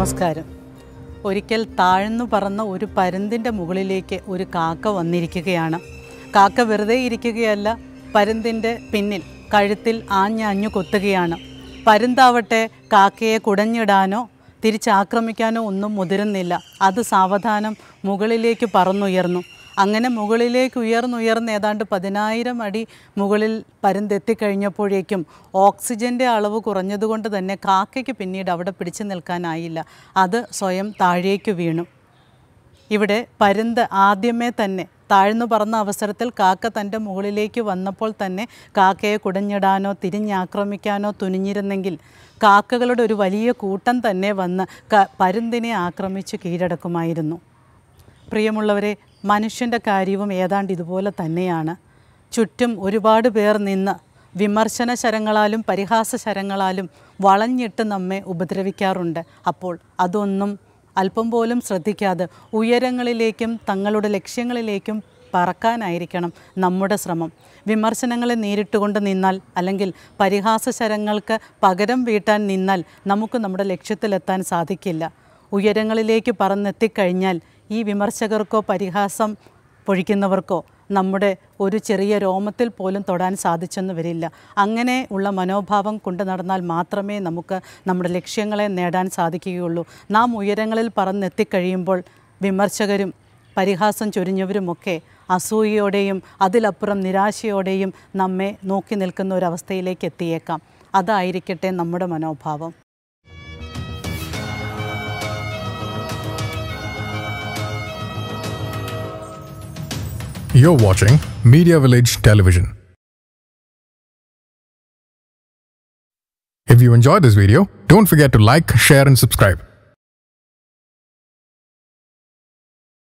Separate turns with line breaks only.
നമസ്കാരം ഒരിക്കൽ താഴ്ന്നു പറന്ന ഒരു പരുന്തിൻ്റെ മുകളിലേക്ക് ഒരു കാക്ക വന്നിരിക്കുകയാണ് കാക്ക വെറുതെ ഇരിക്കുകയല്ല പരുന്തിൻ്റെ പിന്നിൽ കഴുത്തിൽ ആഞ്ഞാഞ്ഞു കൊത്തുകയാണ് പരുന്താവട്ടെ കാക്കയെ കുടഞ്ഞിടാനോ തിരിച്ചാക്രമിക്കാനോ ഒന്നും മുതിരുന്നില്ല അത് സാവധാനം മുകളിലേക്ക് പറന്നുയർന്നു അങ്ങനെ മുകളിലേക്ക് ഉയർന്നുയർന്ന് ഏതാണ്ട് പതിനായിരം അടി മുകളിൽ പരുന്തെത്തിക്കഴിഞ്ഞപ്പോഴേക്കും ഓക്സിജൻ്റെ അളവ് കുറഞ്ഞതുകൊണ്ട് തന്നെ കാക്കയ്ക്ക് പിന്നീട് അവിടെ പിടിച്ചു നിൽക്കാനായില്ല അത് സ്വയം താഴേക്ക് വീണു ഇവിടെ പരുന്ത് ആദ്യമേ തന്നെ താഴ്ന്നു പറന്ന അവസരത്തിൽ കാക്ക തൻ്റെ മുകളിലേക്ക് വന്നപ്പോൾ തന്നെ കാക്കയെ കുടഞ്ഞിടാനോ തിരിഞ്ഞാക്രമിക്കാനോ തുനിഞ്ഞിരുന്നെങ്കിൽ കാക്കകളുടെ ഒരു വലിയ കൂട്ടം തന്നെ വന്ന് ക പരുന്തിനെ ആക്രമിച്ച് കീഴടക്കുമായിരുന്നു പ്രിയമുള്ളവരെ മനുഷ്യൻ്റെ കാര്യവും ഏതാണ്ട് ഇതുപോലെ തന്നെയാണ് ചുറ്റും ഒരുപാട് പേർ നിന്ന് വിമർശന ശരങ്ങളാലും പരിഹാസ ശരങ്ങളാലും വളഞ്ഞിട്ട് നമ്മെ ഉപദ്രവിക്കാറുണ്ട് അപ്പോൾ അതൊന്നും അല്പം പോലും ശ്രദ്ധിക്കാതെ ഉയരങ്ങളിലേക്കും തങ്ങളുടെ ലക്ഷ്യങ്ങളിലേക്കും പറക്കാനായിരിക്കണം നമ്മുടെ ശ്രമം വിമർശനങ്ങളെ നേരിട്ടുകൊണ്ട് നിന്നാൽ അല്ലെങ്കിൽ പരിഹാസ ശരങ്ങൾക്ക് പകരം വീട്ടാൻ നിന്നാൽ നമുക്ക് നമ്മുടെ ലക്ഷ്യത്തിലെത്താൻ സാധിക്കില്ല ഉയരങ്ങളിലേക്ക് പറന്നെത്തിക്കഴിഞ്ഞാൽ ഈ വിമർശകർക്കോ പരിഹാസം പൊഴിക്കുന്നവർക്കോ നമ്മുടെ ഒരു ചെറിയ രോമത്തിൽ പോലും തൊടാൻ സാധിച്ചെന്ന് വരില്ല അങ്ങനെ ഉള്ള മനോഭാവം കൊണ്ട് നടന്നാൽ മാത്രമേ നമുക്ക് നമ്മുടെ ലക്ഷ്യങ്ങളെ നേടാൻ സാധിക്കുകയുള്ളൂ നാം ഉയരങ്ങളിൽ പറന്നെത്തിക്കഴിയുമ്പോൾ വിമർശകരും പരിഹാസം ചൊരിഞ്ഞവരുമൊക്കെ അസൂയയോടെയും അതിലപ്പുറം നിരാശയോടെയും നമ്മെ നോക്കി നിൽക്കുന്ന ഒരവസ്ഥയിലേക്ക് എത്തിയേക്കാം അതായിരിക്കട്ടെ നമ്മുടെ മനോഭാവം
You're watching Media Village Television. If you enjoyed this video, don't forget to like, share, and subscribe.